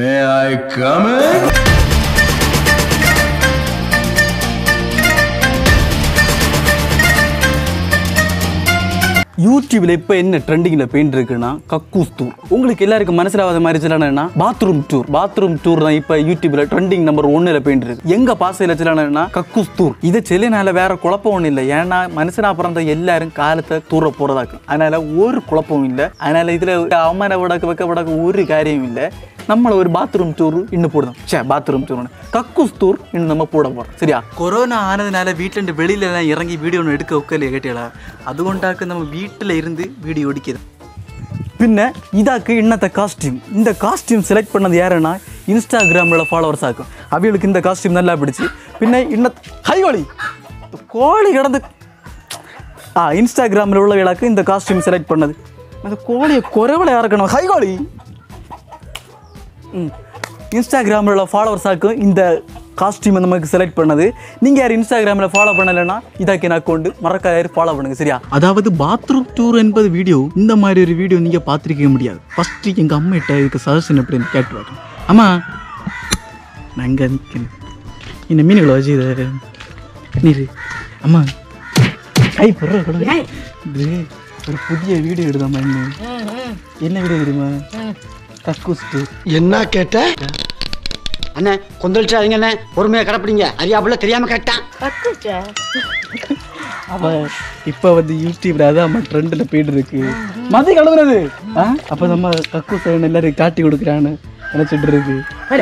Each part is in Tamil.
May I come in? யூடியூப்ல இப்போ என்ன ட்ரெண்டிங்கில் பெயிண்ட் இருக்குன்னா கக்கூஸ் டூர் உங்களுக்கு எல்லாருக்கும் மனசிலாவாத மாதிரி சொல்லணும்னா பாத்ரூம் டூர் பாத்ரூம் டூர் தான் இப்போ யூடியூப்ல ட்ரெண்டிங் நம்பர் ஒன்னுல பெயிண்ட் இருக்கு எங்க பாசையில் சொல்லணும்னா கக்கூஸ் டூர் இது செல்லினால வேற குழப்பம் ஒன்றும் இல்லை ஏன்னா மனுஷனா பிறந்த எல்லாரும் காலத்தை தூர போறதாக்கு அதனால ஒரு குழப்பமும் இல்லை அதனால இதுல அவமான விடக்கு வைக்க விடக்கு ஒரு காரியம் இல்லை நம்மள ஒரு பாத்ரூம் டூர் இன்னும் போடுறோம் சே பாத்ரூம் டூர் கக்கூஸ் டூர் இன்னும் நம்ம போட போறோம் சரியா கொரோனா ஆனதுனால வீட்டுல இருந்து வெளியில எல்லாம் இறங்கி வீடியோ ஒன்று எடுக்க ஒக்கலையே கேட்டீங்களா அதுകൊണ്ടാக்கு நம்ம வீட்டில் இருந்து வீடியோ ஒடிக்குது பின்ன இதாக்கு இன்னத்த காஸ்டியூம் இந்த காஸ்டியூம் செலக்ட் பண்ணது யாருன்னா இன்ஸ்டாகிராமில் ஃபாலோவர்ஸ் ஆக்கும் அவங்களுக்கு இந்த காஸ்டியூம் நல்லா பிடிச்சி பின்ன இன்ன ஹைகோழி கோழி கிடந்து ஆ இன்ஸ்டாகிராமில் உள்ளவர்களுக்கு இந்த காஸ்டியூம் செலக்ட் பண்ணது அந்த கோழியை குறைவில் இறக்கணும் ஹைகோழி ம் இன்ஸ்டாகிராமில் உள்ள ஃபாலோவர்ஸாக்கும் இந்த காஸ்டியூமை நமக்கு செலக்ட் பண்ணது நீங்கள் யார் இன்ஸ்டாகிராமில் ஃபாலோ பண்ணலைன்னா இதாக்கு நான் கொண்டு மறக்காத ஃபாலோ பண்ணுங்க சரியா அதாவது பாத்ரூம் டூர் என்பது வீடியோ இந்த மாதிரி ஒரு வீடியோ நீங்கள் பார்த்துருக்க முடியாது ஃபஸ்ட்டு எங்கள் அம்மாட்ட இதுக்கு சஜஷன் எப்படின்னு கேட்டுருவாங்க அம்மா நான் இங்கே நிற்கிறேன் இந்த மீன்களை வச்சு இதை நீர் அம்மா கை பொருள் இது ஒரு புதிய வீடியோ எடுதாம்மா என்ன என்ன வீடியோ தெரியுமா கக்கூஸ் டூர் என்ன கேட்ட அண்ணே கொந்தளிச்சாதீங்க அண்ணே பொறுமையாக கிடப்பிடிங்க அறியாப்புல தெரியாம கேட்டான் அவ இப்ப வந்து யூடியூப்ல அதான் நம்ம ட்ரெண்ட்ல போயிட்டு இருக்கு மதி கலந்துறது அப்ப நம்ம கக்கூஸ் எல்லாரும் காட்டி கொடுக்குறான்னு நினைச்சிட்டு இருக்கு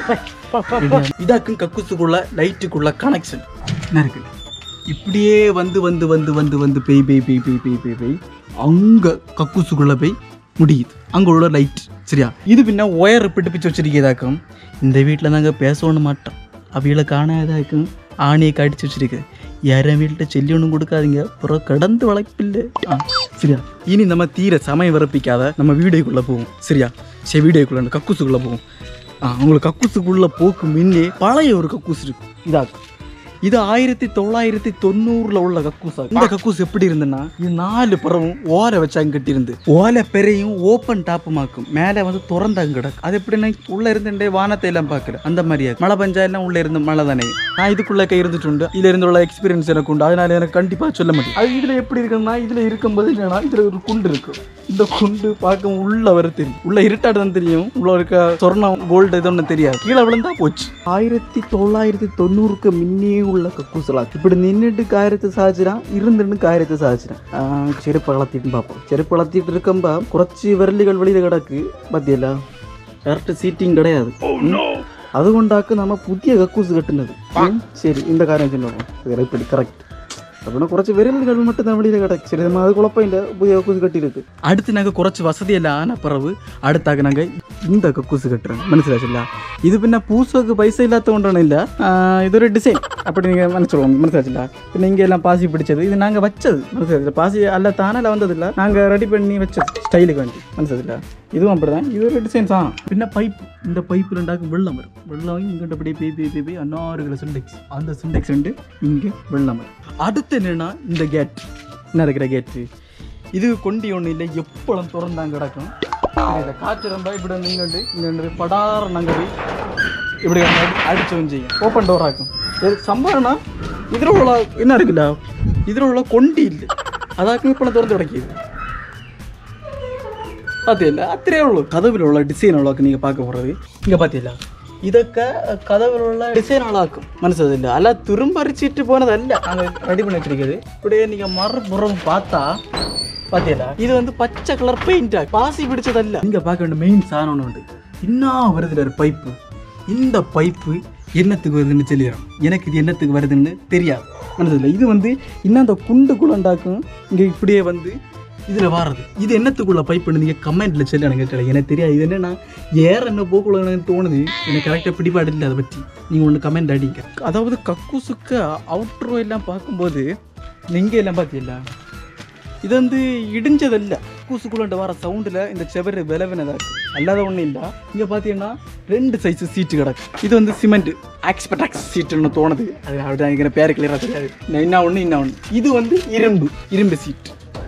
இதாக்கும் கக்கூஸுக்குள்ள லைட்டுக்குள்ள கனெக்ஷன் என்ன இருக்கு இப்படியே வந்து வந்து வந்து வந்து வந்து பெய் பெய் பெய் பெய் பெய் பெய் பெய் அங்க கக்கூஸுக்குள்ள போய் முடியுது அங்க உள்ள லைட் சரியா இது பின்ன ஒயர் பிடிப்பிச்சு வச்சிருக்கதாக்கும் இந்த வீட்டில் நாங்கள் பேசணும் மாட்டோம் அவைகளை காணாதாக்கும் ஆணியை கடிச்சு வச்சிருக்கு யாரும் வீட்டில் செல்லி ஒன்றும் கொடுக்காதீங்க அப்புறம் கடந்து வளர்ப்பில்லை ஆ சரியா இனி நம்ம தீர சமயம் விறப்பிக்காத நம்ம வீடியோக்குள்ளே போவோம் சரியா சரி வீடியோக்குள்ள கக்கூசுக்குள்ளே போவோம் ஆ உங்களுக்கு கக்கூசுக்குள்ளே போக்கு முன்னே பழைய ஒரு கக்கூஸ் இருக்கு இதாக்கும் இது ஆயிரத்தி தொள்ளாயிரத்தி தொண்ணூறுல உள்ள கக்கூசா இந்த கக்கூஸ் எப்படி இருந்துன்னா இது நாலு புறமும் ஓலை வச்சாங்க கட்டியிருந்து ஓலை பெரையும் ஓப்பன் டாப்புமாக்கும் மேலே வந்து திறந்தாங்க கிடக்கு அது எப்படின்னா உள்ள இருந்துட்டே வானத்தை எல்லாம் பார்க்கல அந்த மாதிரியா மழை பஞ்சா எல்லாம் உள்ள இருந்து மழை தானே நான் இதுக்குள்ள கை இருந்துட்டு இதுல இருந்து உள்ள எக்ஸ்பீரியன்ஸ் எனக்கு உண்டு அதனால எனக்கு கண்டிப்பா சொல்ல முடியும் அது இதுல எப்படி இருக்குன்னா இதுல இருக்கும்போது என்னன்னா இதுல ஒரு குண்டு இருக்கு இந்த குண்டு பார்க்க உள்ள வர தெரியும் உள்ள இருட்டாடு தான் தெரியும் உள்ள இருக்க சொர்ணம் கோல்டு இது ஒன்றும் தெரியாது கீழே விழுந்தா போச்சு ஆயிரத்தி தொள்ளாயிரத்தி தொண்ணூறுக்கு முன்னே உள்ள கக்கூசலா இப்படி நின்றுட்டு காரியத்தை சாதிச்சிடான் இருந்துட்டு காரியத்தை சாதிச்சிடான் செருப்பு வளர்த்திட்டு பார்ப்போம் செருப்பு வளர்த்திட்டு இருக்கம்பா குறைச்சி விரலிகள் வெளியில கிடக்கு பத்தியல கரெக்ட் சீட்டிங் கிடையாது ம். അതുകൊണ്ടാക്ക് നമ്മ പുതിയ കക്കൂസ് കെട്ടുന്നത് ഉം. ശരി இந்த காரியம் சொன்னோம் இப்படி கரெக்ட் அப்படின்னா குறைச்சி விரல்கள் மட்டும் தான் வெளியில் கிடக்கு சரி நம்ம அது குழப்பம் இல்லை புதிய கக்கூஸ் கட்டியிருக்கு அடுத்து நாங்கள் குறைச்சி வசதியெல்லாம் ஆன பிறகு அடுத்தாக நாங்கள் இந்த கக்கூஸ் கட்டுறோம் മനസ്സിലാച്ചില്ല இது பின்ன பூசுவக்கு பைசா இல்லாத ஒன்றும் இல்லை இது ஒரு டிசைன் அப்படி நீங்கள் மனசிடுவோம் മനസ്സിലാച്ചില്ല പിന്നെ இங்கே எல்லாம் பாசி பிடிச்சது இது நாங்கள் வச்சது മനസ്സിലാച്ചില്ല பாசி அல்ல தானால வந்ததில்லை நாங்கள் ரெடி பண்ணி வச்சது ஸ்டைலுக்கு வேண்டி മനസ്സിലാച്ചില്ല இதுவும் அப்படிதான் இது ஒரு டிசைன் தான் பின்ன பைப் இந்த பைப்பில் உண்டாக்கும் வெள்ளம் வரும் வெள்ளம் இங்கிட்ட அப்படியே பேய் பேய் பேய் பேய் அன்னாறுகளை சிண்டெக்ஸ் அந்த சிண்டெக்ஸ் உண்டு இங்கே வெள்ளம் வரும் அடுத்து என்னன்னா இந்த கேட் என்ன இருக்கிற கேட்டு இது கொண்டி ஒன்றும் இல்லை எப்பளும் திறந்தாங்க கிடக்கும் இதில் காற்று ரொம்ப இப்படி வந்து இங்கே இங்கே படார நாங்கள் போய் இப்படி அடிச்சவன் செய்யும் ஓப்பன் டோர் ஆக்கும் இது சம்பவம்னா இதில் உள்ள என்ன இருக்குல்ல இதில் உள்ள கொண்டி இல்லை அதாக்கும் இப்போ திறந்து கிடைக்கிது பார்த்தியല്ല അത്രേ ഉള്ളൂ കഥവിലുള്ള ഡിസൈനുകളൊക്കെ നിങ്ങൾ பார்க்க போகிறது இங்கே பார்த்தியല്ല ഇതൊക്കെ കഥവിലുള്ള ഡിസൈനുകളാക്കും മനസ്സിലായില്ല അല്ല തുരുമ്പറിച്ചിട്ട് പോனதல்ல நாங்கள் ரெடி பண்ணி வச்சிருக்கிறது இப்படியே நீங்கள் மறுபுறம் பார்த்தா பார்த்தியല്ല இது வந்து பச்சை கலர் பெயிண்ட் பாசி பிடிச்சதல்ல இங்கே பார்க்க வேண்டிய மெயின் சாதனம் ஒன்று உண்டு இன்னும் வருதுல ஒரு பைப்பு இந்த பைப்பு என்னத்துக்கு வருதுன்னு சொல்லிடுறோம் எனக்கு இது என்னத்துக்கு வருதுன்னு தெரியாது மனதில்லை இது வந்து இன்னும் அந்த குண்டுக்குள்ள உண்டாக்கும் இங்கே இப்படியே வந்து இதில் வாரது இது என்னத்துக்குள்ள பைப்புன்னு நீங்கள் கமெண்ட்டில் சொல்லி எனக்கு தெரியல எனக்கு தெரியாது இது என்னன்னா ஏற என்ன போக்குள்ளன்னு தோணுது எனக்கு கரெக்டாக பிடிபாடு இல்லை அதை பற்றி நீங்கள் ஒன்று கமெண்ட் அடிங்க அதாவது கக்கூசுக்கு அவுட்ரோ எல்லாம் பார்க்கும்போது நீங்கள் எல்லாம் பார்த்தீங்களா இது வந்து இடிஞ்சதல்ல கூசுக்குள்ள வர சவுண்டில் இந்த செவரு விளவினதாக அல்லாத ஒன்றும் இல்லை இங்கே பார்த்தீங்கன்னா ரெண்டு சைஸ் சீட்டு கிடக்கு இது வந்து சிமெண்ட் ஆக்ஸ்பெக்டாக்ஸ் சீட்டுன்னு தோணுது அது அப்படிதான் எனக்கு பேர் கிளியராக தெரியாது இன்னும் ஒன்று இன்னும் ஒன்று இது வந்து இரும்பு இரும்பு சீட்டு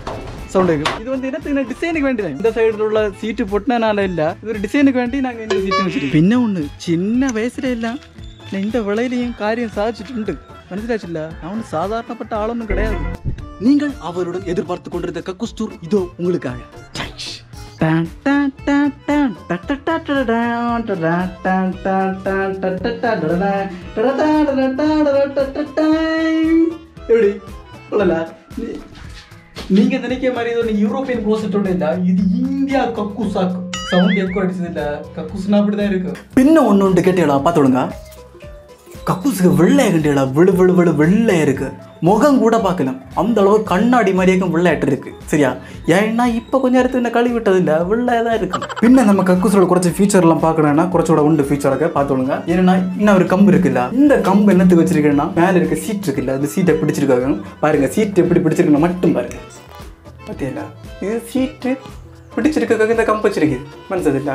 சவுண்ட் கேட்கும் இது வந்து என்ன டிசைனுக்கு வேண்டி தான் இந்த சைடுல உள்ள சீட்டு பொட்டினால இல்ல இது ஒரு டிசைனுக்கு வேண்டி நாங்க இந்த சீட்டு வச்சிருக்கோம் പിന്നെ ഒന്ന് ചിന്ന വയസ്സിലെല്ലാം എന്റെ വിളയിലെയും കാര്യം സാധിച്ചിട്ടുണ്ട് മനസ്സിലാച്ചില്ല நான் ஒன்றும் சாதாரணப்பட்ட ஆளொன்றும் கிடையாது நீங்கள் அவருடன் எதிர்பார்த்து கொண்டிருந்த கக்குஸ்தூர் இதோ உங்களுக்காக டான் டான் டான் டான் டட்டட்டட்டடடான் டடான் டான் டான் டான் டட்டட்டடடான் டடடான் டடடான் டடடடடான். எப்படி சொல்லல நீ- நீங்க நினைக்கிற மாதிரி இது ஒரு யூரோப்பியன் க்ளோசெட் ஒன்றும் இல்ல இது இந்தியா கக்கூசாக்கு சவுண்ட் எக்கோ அடிச்சது இல்ல கக்கூஸ்னா அப்படிதான் இருக்கு பின்ன ஒன்று ஒன்று கேட்டீங்களா பார்த்துடுங்க கக்கூஸுக்கு வெள்ளைய கண்டியடா விழு விழு விழு வெள்ளையா இருக்கு முகம் கூட பார்க்கலாம் அந்த அளவு கண்ணாடி மாதிரியாக்கும் வெள்ளையாட்டு இருக்கு சரியா ஏன்னா இப்போ கொஞ்ச நேரத்துக்கு இந்த கழுவி விட்டது இல்லை வெள்ளையா தான் இருக்கு பின்ன நம்ம கக்கூஸோட குறைச்ச ஃபீச்சர்லாம் பார்க்கணும்னா குறைச்சோட உண்டு ஃபீச்சராக பார்த்துடுங்க ஏன்னா இன்னும் ஒரு கம்பு இருக்குல்ல இந்த கம்பு என்னத்துக்கு வச்சிருக்கேன்னா மேலே இருக்க சீட் இருக்குல்ல அந்த சீட்டை பிடிச்சிருக்காங்க பாருங்க சீட் எப்படி பிடிச்சிருக்குன்னு மட்டும் பாருங்க பார்த்தீங்களா இது சீட்டு பிடிச்சிருக்காக இந்த கம்பு வச்சிருக்கு மனசதில்ல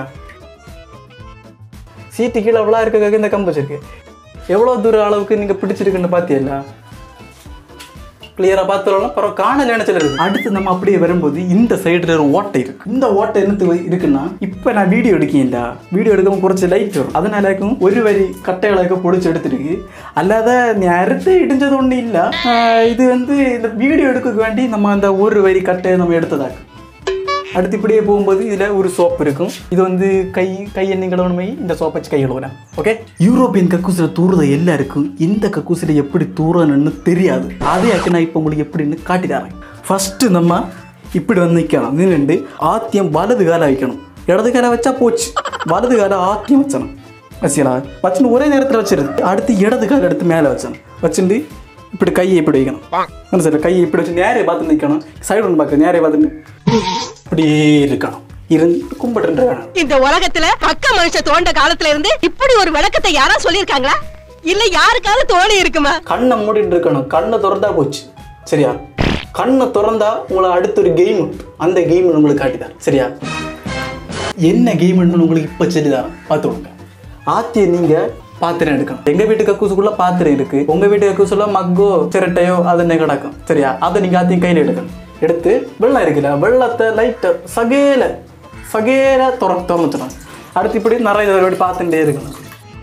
சீட்டு கீழே அவ்வளோ இருக்காக இந்த கம்பு வச்சிருக்கு எவ்வளோ தூரம் அளவுக்கு நீங்கள் பிடிச்சிருக்குன்னு பார்த்தீங்களா கிளியராக பார்த்துலாம் பரவாயில்ல காணல நினைச்சல இருக்கு அடுத்து நம்ம அப்படியே வரும்போது இந்த சைடில் ஒரு ஓட்டை இருக்கு இந்த ஓட்டை என்னத்து இருக்குன்னா இப்போ நான் வீடியோ எடுக்கீங்களா வீடியோ எடுக்கவும் കുറച്ച് ലൈറ്റ് വരും അതിനാലാക്കും ഒരു വരി കട്ടകളൊക്കെ പൊടിച്ചെടുത്തിருக்கு അല്ലാതെ നേരത്തെ ഇടിஞ்சது ஒன்றும் இல்லை இது வந்து இந்த வீடியோ எடுக்க வேண்டி நம்ம அந்த ஒரு வரி கட்டையை நம்ம எடுத்ததாக்கும் அடுத்து இப்படியே போகும்போது இதில் ஒரு சோப்பு இருக்கும் இது வந்து கை கை எண்ணெய் கழுவணுமே இந்த சோப்பை வச்சு கை கழுவுறேன் ஓகே யூரோப்பியன் கக்கூசில் தூறுத எல்லாருக்கும் இந்த கக்கூசில் எப்படி தூறணும்னு தெரியாது அதையாக்கு நான் இப்போ உங்களுக்கு எப்படின்னு காட்டி தரேன் ஃபஸ்ட்டு நம்ம இப்படி வந்து நிற்கணும் நின்றுண்டு ஆத்தியம் வலது காலை வைக்கணும் இடது காலை வச்சா போச்சு வலது காலை ஆத்தியம் வச்சணும் வச்சுக்கலாம் வச்சுன்னு ஒரே நேரத்தில் வச்சிருது அடுத்து இடது கால் எடுத்து மேலே வச்சணும் வச்சுட்டு இப்படி கையை இப்படி வைக்கணும் மனசில் கையை இப்படி வச்சு நேரே பார்த்து நிற்கணும் சைடு ஒன்று பார்க்க நேரே பார்த்துட்டு இப்படியே இருக்கணும் இருந்து கும்பிட்டு இருக்கணும் இந்த உலகத்துல அக்க மனுஷன் தோண்ட காலத்துல இருந்து இப்படி ஒரு விளக்கத்தை யாரா சொல்லிருக்காங்களா இல்ல யாருக்காவது தோணி இருக்குமா கண்ணை மூடிட்டு இருக்கணும் கண்ணை திறந்தா போச்சு சரியா கண்ணை திறந்தா உங்களை அடுத்த ஒரு கேம் அந்த கேம் உங்களுக்கு காட்டிதான் சரியா என்ன கேம்னு உங்களுக்கு இப்போ சொல்லிதான் பார்த்துக்கோங்க ஆத்திய நீங்க பாத்திரம் எடுக்கணும் எங்க வீட்டு கக்கூசுக்குள்ள பாத்திரம் இருக்கு உங்க வீட்டு கக்கூசுல மக்கோ சிரட்டையோ அது என்ன கிடக்கும் சரியா அதை நீங்க ஆத்தியம் கையில எடுக்கணும் எடுத்து வெள்ளம் இருக்குல்ல வெள்ளத்தை லைட்டை சகேல சகேல துற திறந்துட்டணும் அடுத்து இப்படி நிறைய தடவை பார்த்துட்டே இருக்கணும்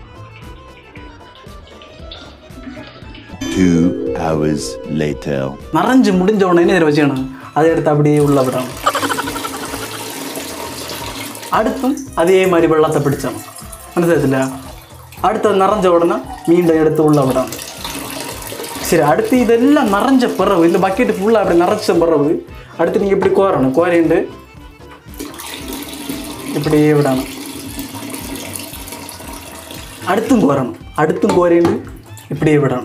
Two hours later. நிறைஞ்சு முடிஞ்ச உடனே இதில் வச்சுக்கணும் அதை எடுத்து அப்படியே உள்ள விடணும் அடுத்தும் அதே மாதிரி வெள்ளத்தை பிடிச்சணும் மனசில் அடுத்து நிறைஞ்ச உடனே மீண்டும் எடுத்து உள்ள விடணும் சரி அடுத்து இதெல்லாம் நிறைஞ்ச பிறகு இந்த பக்கெட்டு ஃபுல்லாக அப்படி நிறைச்ச பிறகு அடுத்து நீங்கள் இப்படி கோரணும் கோரிண்டு இப்படியே விடணும் அடுத்தும் கோரணும் அடுத்தும் கோரிண்டு இப்படியே விடணும்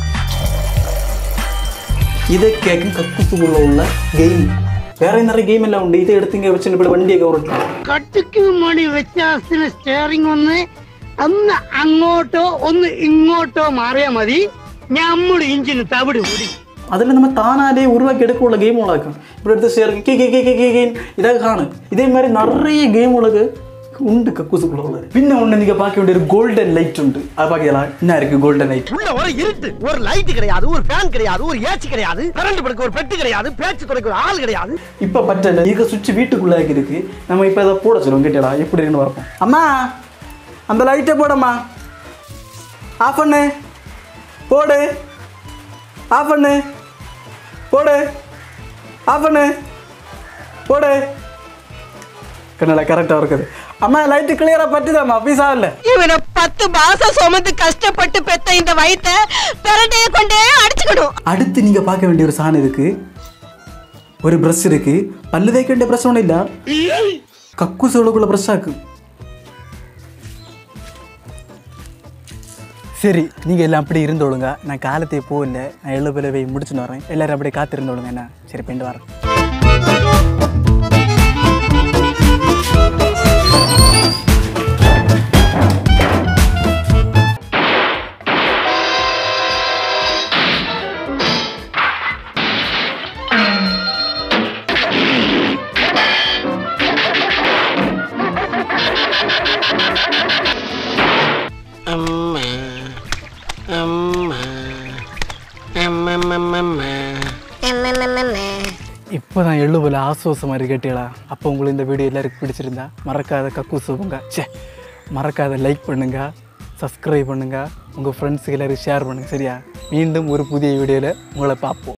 இதை கேட்கும் கக்குப்புக்குள்ள உள்ள கெയിം വേറെ നിറയെ ഗെയിം എല്ലാം ഉണ്ട് ഇത് എടുത്ത് ഇങ്ങനെ വെച്ചിട്ട് ഇവിടെ വണ്ടിയൊക്കെ ഉറക്കും കട്ടിക്ക് മണി വ്യത്യാസത്തിന് സ്റ്റിയറിംഗ് ഒന്ന് ഒന്ന് അങ്ങോട്ടോ ഒന്ന് ഇങ്ങോട്ടോ മാറിയാ മതി നമ്മുടെ ഇഞ്ചിന് തവിട് കൂടി அதில் நம்ம தானாலே உருவாக்கி எடுக்கவுள்ள கேம் உலகம் இப்படி எடுத்து சேர் கே கே கே கே கே கேன் இதாக காணு இதே மாதிரி நிறைய கேம் உலகு உண்டு கக்கூசுக்குள்ள உள்ளது பின்ன ஒன்று நீங்கள் பார்க்க வேண்டிய ஒரு கோல்டன் லைட் உண்டு அது பார்க்கலாம் என்ன இருக்குது கோல்டன் லைட் உள்ள ஒரு இருட்டு ஒரு லைட் கிடையாது ஒரு ஃபேன் கிடையாது ஒரு ஏசி கிடையாது கரண்ட் படுக்க ஒரு பெட்டு கிடையாது பேச்சு துறைக்கு ஒரு ஆள் கிடையாது இப்போ பற்றல இருக்க சுவிட்ச் வீட்டுக்குள்ளே இருக்கு நம்ம இப்போ அதை போட சொல்லுவோம் கேட்டடா எப்படி இருக்குன்னு பார்ப்போம் அம்மா அந்த லைட்டை போடம்மா ஆஃப் பண்ணு போடு ஆஃப் பண்ணு போடு ஆஃப் பண்ணு போடு கண்ணடா கரெக்டாக இருக்குது அம்மா லைட்டு கிளியராக பட்டுதாம்மா பீஸா இல்லை இவனை பத்து மாசம் சுமந்து கஷ்டப்பட்டு பெத்த இந்த வயித்தை பிரண்டைய கொண்டே அடிச்சுக்கணும் அடுத்து நீங்கள் பார்க்க வேண்டிய ஒரு சாணம் இருக்கு ஒரு ப்ரஷ் இருக்கு பல்லு தேய்க்க வேண்டிய ப்ரஷ் ஒன்றும் இல்லை கக்கு சோளுக்குள்ள ப்ரஷ் ஆக்கு சரி நீங்கள் எல்லாம் அப்படி இருந்தோளுங்க நான் காலத்தையே போகல நான் எழு பிளவை முடிச்சுன்னு வரேன் எல்லாரும் அப்படியே காத்திருந்தோளுங்க என்ன சரி பிண்டு வரேன் അമ്മ അമ്മ അമ്മ MMMM. இப்போ தான் எள்ளு போல ஆசுவாசம் மாதிரி கேட்டீங்களா அப்போ உங்களுக்கு இந்த வீடியோ எல்லாருக்கும் பிடிச்சிருந்தா மறக்காத கக்கூசு உங்க ச்சே மறக்காத லைக் பண்ணுங்க சப்ஸ்கிரைப் பண்ணுங்க உங்கள் ஃப்ரெண்ட்ஸுக்கு எல்லாரும் ஷேர் பண்ணுங்க சரியா மீண்டும் ஒரு புதிய வீடியோவில் உங்களை பார்ப்போம்